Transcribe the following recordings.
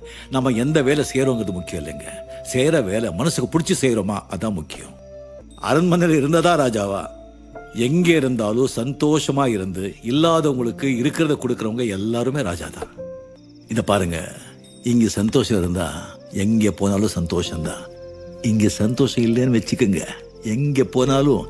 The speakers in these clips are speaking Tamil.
நம்ம எந்த வேலை செய்யறோங்கிறது முக்கியம் இல்லைங்க செய்யற வேலை மனசுக்கு பிடிச்சி செய்யறோமா அதான் முக்கியம் அரண்மனையில் இருந்ததா ராஜாவா எங்க இருந்தாலும் சந்தோஷமா இருந்து இல்லாதவங்களுக்கு இருக்கிறத கொடுக்கறவங்க எல்லாருமே ராஜா தான் இத பாருங்க இங்க சந்தோஷம் இருந்தா எங்க போனாலும் சந்தோஷம்தான் இங்க சந்தோஷம் இல்லைன்னு வச்சுக்கோங்க எங்க போனாலும்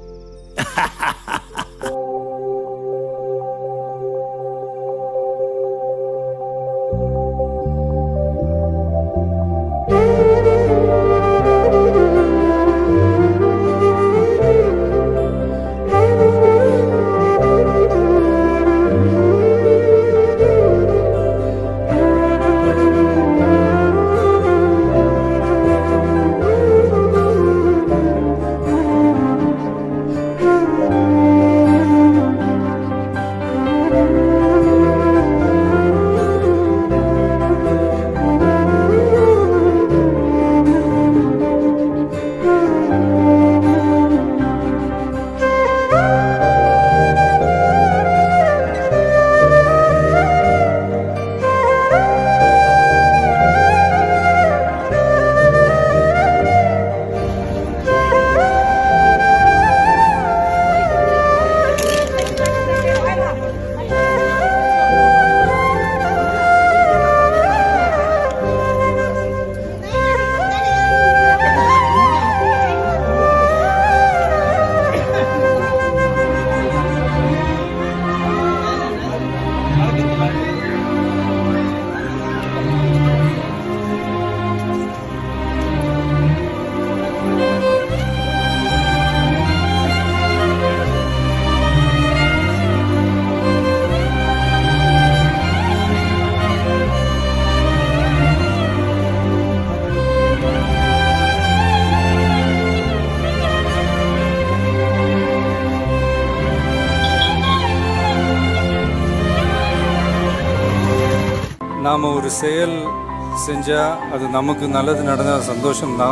நாம் ஒரு செயல் செஞ்சால் அது நமக்கு நல்லது நடந்தால் சந்தோஷம்தான்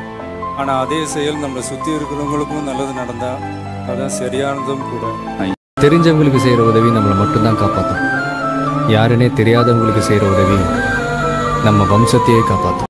ஆனால் அதே செயல் நம்மளை சுற்றி இருக்கிறவங்களுக்கும் நல்லது நடந்தால் அதான் சரியானதும் கூட தெரிஞ்சவங்களுக்கு செய்கிற உதவி நம்மளை மட்டும்தான் காப்பாற்றும் யாருன்னே தெரியாதவங்களுக்கு செய்கிற உதவி நம்ம வம்சத்தையே காப்பாற்றும்